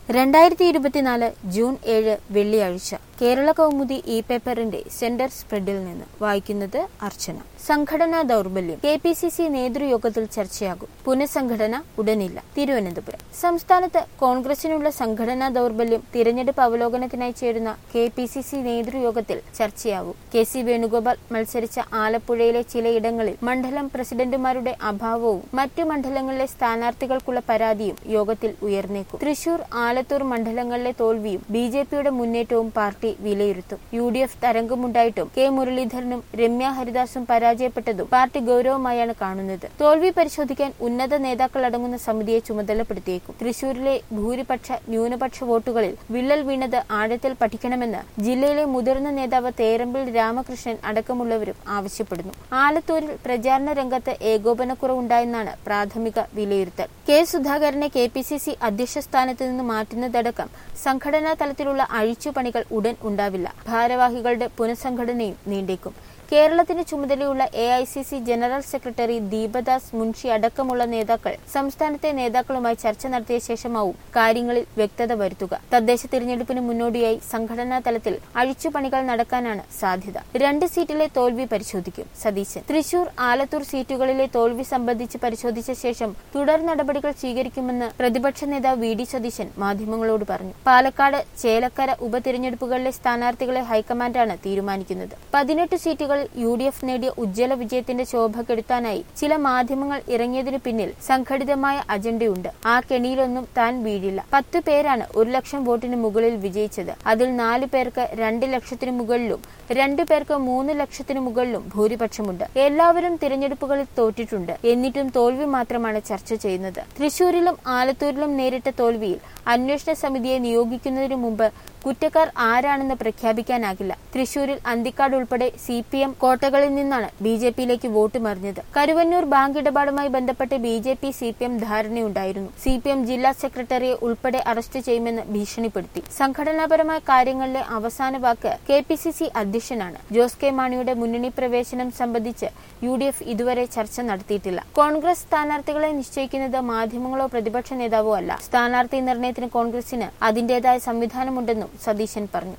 രണ്ടായിരത്തി ഇരുപത്തിനാല് ജൂൺ ഏഴ് വെള്ളിയാഴ്ച കേരള കൗമുദി ഇ പേപ്പറിന്റെ സെന്റർ സ്പ്രെഡിൽ നിന്ന് വായിക്കുന്നത് അർച്ചന സംഘടനാ ദൗർബല്യം കെ പി സി സി നേതൃയോഗത്തിൽ ചർച്ചയാകും പുനഃസംഘടന ഉടനില്ല തിരുവനന്തപുരം സംസ്ഥാനത്ത് കോൺഗ്രസിനുള്ള സംഘടനാ ദൗർബല്യം തിരഞ്ഞെടുപ്പ് അവലോകനത്തിനായി ചേരുന്ന കെ പി സി സി നേതൃയോഗത്തിൽ ചർച്ചയാകും കെ സി വേണുഗോപാൽ മത്സരിച്ച ആലപ്പുഴയിലെ ചിലയിടങ്ങളിൽ മണ്ഡലം പ്രസിഡന്റുമാരുടെ അഭാവവും മറ്റു മണ്ഡലങ്ങളിലെ സ്ഥാനാർത്ഥികൾക്കുള്ള പരാതിയും യോഗത്തിൽ ഉയർന്നേക്കും തൃശൂർ ആലത്തൂർ മണ്ഡലങ്ങളിലെ തോൽവിയും ബി ജെ പിയുടെ മുന്നേറ്റവും പാർട്ടി വിലയിരുത്തും യു ഡി എഫ് തരംഗമുണ്ടായിട്ടും കെ മുരളീധരനും രമ്യ ഹരിദാസും പരാജയപ്പെട്ടതും പാർട്ടി ഗൌരവമായാണ് കാണുന്നത് തോൽവി പരിശോധിക്കാൻ ഉന്നത നേതാക്കൾ അടങ്ങുന്ന സമിതിയെ ചുമതലപ്പെടുത്തിയേക്കും തൃശൂരിലെ ഭൂരിപക്ഷ ന്യൂനപക്ഷ വോട്ടുകളിൽ വിള്ളൽ വീണത് ആഴത്തിൽ പഠിക്കണമെന്ന് ജില്ലയിലെ മുതിർന്ന നേതാവ് തേരമ്പിൽ രാമകൃഷ്ണൻ അടക്കമുള്ളവരും ആവശ്യപ്പെടുന്നു ആലത്തൂരിൽ പ്രചാരണ രംഗത്ത് ഏകോപനക്കുറവുണ്ടായെന്നാണ് പ്രാഥമിക വിലയിരുത്തൽ കെ സുധാകരനെ കെ പി സി സി അധ്യക്ഷ സ്ഥാനത്ത് നിന്ന് മാറ്റുന്നതടക്കം സംഘടനാ തലത്തിലുള്ള അഴിച്ചുപണികൾ ഉടൻ ഉണ്ടാവില്ല ഭാരവാഹികളുടെ പുനഃസംഘടനയും നീണ്ടേക്കും കേരളത്തിന് ചുമതലയുള്ള A I C C general secretary Deepa Das Munshi അടക്കമുള്ള നേതാക്കൾ സംസ്ഥാനത്തെ നേതാക്കളുമായി ചർച്ച നടത്തിയ ശേഷമാവും കാര്യങ്ങളിൽ വ്യക്തത വരുത്തുക തദ്ദേശ തിരഞ്ഞെടുപ്പിന് മുന്നോടിയായി സംഘടനാ തലത്തിൽ അഴിച്ചുപണികൾ നടക്കാനാണ് സാധ്യത രണ്ട് സീറ്റിലെ തോൽവി പരിശോധിക്കും സതീശൻ തൃശൂർ ആലത്തൂർ സീറ്റുകളിലെ തോൽവി സംബന്ധിച്ച് പരിശോധിച്ച ശേഷം തുടർ നടപടികൾ സ്വീകരിക്കുമെന്ന് പ്രതിപക്ഷ നേതാവ് വി ഡി സതീശൻ മാധ്യമങ്ങളോട് പറഞ്ഞു പാലക്കാട് ചേലക്കര ഉപതിരഞ്ഞെടുപ്പുകളിലെ സ്ഥാനാർത്ഥികളെ ഹൈക്കമാൻഡാണ് തീരുമാനിക്കുന്നത് പതിനെട്ട് സീറ്റുകൾ യു ഡി എഫ് നേടിയ ഉജ്ജ്വല വിജയത്തിന്റെ ശോഭ കെടുത്താനായി ചില മാധ്യമങ്ങൾ ഇറങ്ങിയതിനു പിന്നിൽ സംഘടിതമായ അജണ്ടയുണ്ട് ആ കെണിയിലൊന്നും താൻ വീഴില്ല പത്ത് പേരാണ് ഒരു ലക്ഷം വോട്ടിന് മുകളിൽ വിജയിച്ചത് അതിൽ നാലു പേർക്ക് രണ്ട് ലക്ഷത്തിന് മുകളിലും രണ്ടു പേർക്ക് മൂന്ന് ലക്ഷത്തിന് മുകളിലും ഭൂരിപക്ഷമുണ്ട് എല്ലാവരും തിരഞ്ഞെടുപ്പുകളിൽ തോറ്റിട്ടുണ്ട് എന്നിട്ടും തോൽവി മാത്രമാണ് ചർച്ച ചെയ്യുന്നത് തൃശൂരിലും ആലത്തൂരിലും നേരിട്ട തോൽവിയിൽ അന്വേഷണ സമിതിയെ നിയോഗിക്കുന്നതിനു മുമ്പ് കുറ്റക്കാർ ആരാണെന്ന് പ്രഖ്യാപിക്കാനാകില്ല തൃശൂരിൽ അന്തിക്കാട് ഉൾപ്പെടെ സി പി എം കോട്ടകളിൽ നിന്നാണ് ബി ജെ പിയിലേക്ക് വോട്ട് മറിഞ്ഞത് കരുവന്നൂർ ബാങ്ക് ഇടപാടുമായി ബന്ധപ്പെട്ട് B J P C P M ധാരണയുണ്ടായിരുന്നു സി പി എം ജില്ലാ സെക്രട്ടറിയെ ഉൾപ്പെടെ അറസ്റ്റ് ചെയ്യുമെന്ന് ഭീഷണിപ്പെടുത്തി സംഘടനാപരമായ കാര്യങ്ങളിലെ അവസാന വാക്ക് കെ പി സി സി അധ്യക്ഷനാണ് ജോസ് കെ മാണിയുടെ മുന്നണി പ്രവേശനം സംബന്ധിച്ച് യു ഡി എഫ് ഇതുവരെ ചർച്ച നടത്തിയിട്ടില്ല കോൺഗ്രസ് സ്ഥാനാർത്ഥികളെ നിശ്ചയിക്കുന്നത് മാധ്യമങ്ങളോ പ്രതിപക്ഷ നേതാവോ അല്ല സ്ഥാനാർത്ഥി നിർണയത്തിന് കോൺഗ്രസിന് അതിന്റേതായ സംവിധാനമുണ്ടെന്നും സതീശൻ പറഞ്ഞു